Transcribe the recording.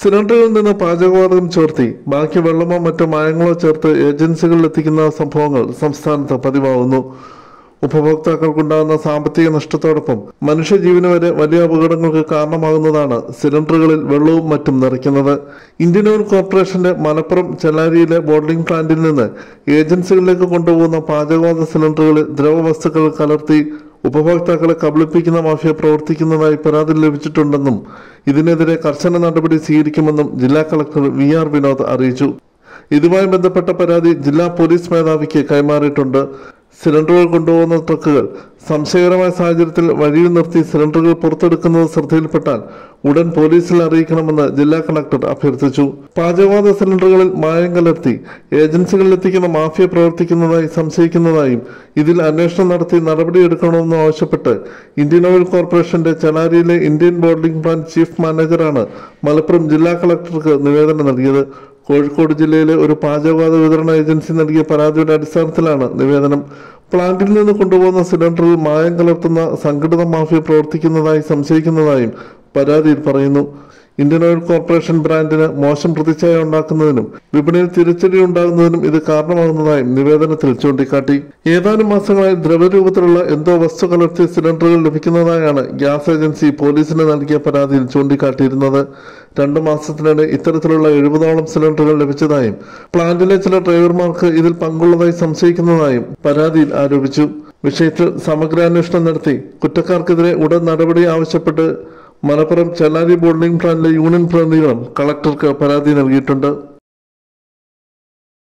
സിലിണ്ടറിൽ നിന്ന് പാചകവാതകം ചോർത്തി ബാക്കി വെള്ളമോ മറ്റോ മായങ്ങളോ ചേർത്ത് ഏജൻസികളിൽ എത്തിക്കുന്ന സംഭവങ്ങൾ സംസ്ഥാനത്ത് പതിവാകുന്നു ഉപഭോക്താക്കൾക്കുണ്ടാകുന്ന സാമ്പത്തിക നഷ്ടത്തോടൊപ്പം മനുഷ്യജീവന് വരെ വലിയ അപകടങ്ങൾക്ക് കാരണമാകുന്നതാണ് സിലിണ്ടറുകളിൽ വെള്ളവും മറ്റും നിറയ്ക്കുന്നത് ഇന്ത്യൻ ഓയിൽ കോർപ്പറേഷന്റെ മലപ്പുറം ചെല്ലാരിയിലെ ബോർഡിംഗ് പ്ലാന്റിൽ നിന്ന് ഏജൻസികളിലേക്ക് കൊണ്ടുപോകുന്ന പാചകവാത സിലിണ്ടറുകളിൽ ദ്രവവസ്തുക്കൾ കലർത്തി ഉപഭോക്താക്കളെ കബളിപ്പിക്കുന്ന മാഫിയ പ്രവർത്തിക്കുന്നതായി പരാതി ലഭിച്ചിട്ടുണ്ടെന്നും ഇതിനെതിരെ കർശന നടപടി സ്വീകരിക്കുമെന്നും ജില്ലാ കളക്ടർ വി ആർ വിനോദ് അറിയിച്ചു ഇതുമായി ബന്ധപ്പെട്ട പരാതി ജില്ലാ പോലീസ് മേധാവിക്ക് കൈമാറിയിട്ടുണ്ട് സിലിണ്ടറുകൾ കൊണ്ടുപോകുന്ന ട്രക്കുകൾ സംശയകരമായ സാഹചര്യത്തിൽ വഴിയിൽ നിർത്തി സിലിണ്ടറുകൾ പുറത്തെടുക്കുന്നത് ശ്രദ്ധയിൽപ്പെട്ടാൽ ഉടൻ പോലീസിൽ അറിയിക്കണമെന്ന് ജില്ലാ കളക്ടർ അഭ്യർത്ഥിച്ചു പാചകവാത സിലിണ്ടറുകളിൽ മായം കലർത്തി ഏജൻസികളിൽ എത്തിക്കുന്ന മാഫിയ പ്രവർത്തിക്കുന്നതായി സംശയിക്കുന്നതായും ഇതിൽ അന്വേഷണം നടത്തി നടപടിയെടുക്കണമെന്നും ആവശ്യപ്പെട്ട് ഇന്ത്യൻ ഓയിൽ കോർപ്പറേഷന്റെ ചലാരിയിലെ ഇന്ത്യൻ ബോർഡിംഗ് പ്ലാന്റ് ചീഫ് മാനേജറാണ് മലപ്പുറം ജില്ലാ കളക്ടർക്ക് നിവേദനം നൽകിയത് കോഴിക്കോട് ജില്ലയിലെ ഒരു പാചകവാത വിതരണ ഏജൻസി നൽകിയ പരാതിയുടെ അടിസ്ഥാനത്തിലാണ് നിവേദനം പ്ലാന്റിൽ നിന്ന് കൊണ്ടുപോകുന്ന സിലിണ്ടറിൽ മായം കലർത്തുന്ന സംഘടിത മാഫിയ പ്രവർത്തിക്കുന്നതായി സംശയിക്കുന്നതായും പരാതിയിൽ പറയുന്നു ഇന്ത്യൻ ഓയിൽ കോർപ്പറേഷൻ ബ്രാൻഡിന് മോശം പ്രതിച്ഛായ ഉണ്ടാക്കുന്നതിനും വിപണിയിൽ തിരിച്ചടി ഉണ്ടാകുന്നതിനും ഇത് കാരണമാകുന്നതായും നിവേദനത്തിൽ ചൂണ്ടിക്കാട്ടി ഏതാനും മാസങ്ങളായി ദ്രവരൂപത്തിലുള്ള എന്തോ വസ്തു കലർത്തിയ സിലിണ്ടറുകൾ ലഭിക്കുന്നതായാണ് ഗ്യാസ് ഏജൻസി പോലീസിന് നൽകിയ പരാതിയിൽ ചൂണ്ടിക്കാട്ടിയിരുന്നത് രണ്ടു മാസത്തിനിടെ ഇത്തരത്തിലുള്ള എഴുപതോളം സിലിണ്ടറുകൾ ലഭിച്ചതായും പ്ലാന്റിലെ ചില ഡ്രൈവർമാർക്ക് ഇതിൽ പങ്കുള്ളതായി സംശയിക്കുന്നതായും പരാതിയിൽ ആരോപിച്ചു വിഷയത്തിൽ സമഗ്രാന്വേഷണം നടത്തി കുറ്റക്കാർക്കെതിരെ ഉടൻ നടപടി ആവശ്യപ്പെട്ട് മലപ്പുറം ചെല്ലാരി ബോർഡിംഗ് പ്ലാന്റിലെ യൂണിയൻ പ്രതിനിധികളും കളക്ടർക്ക് പരാതി നൽകിയിട്ടുണ്ട്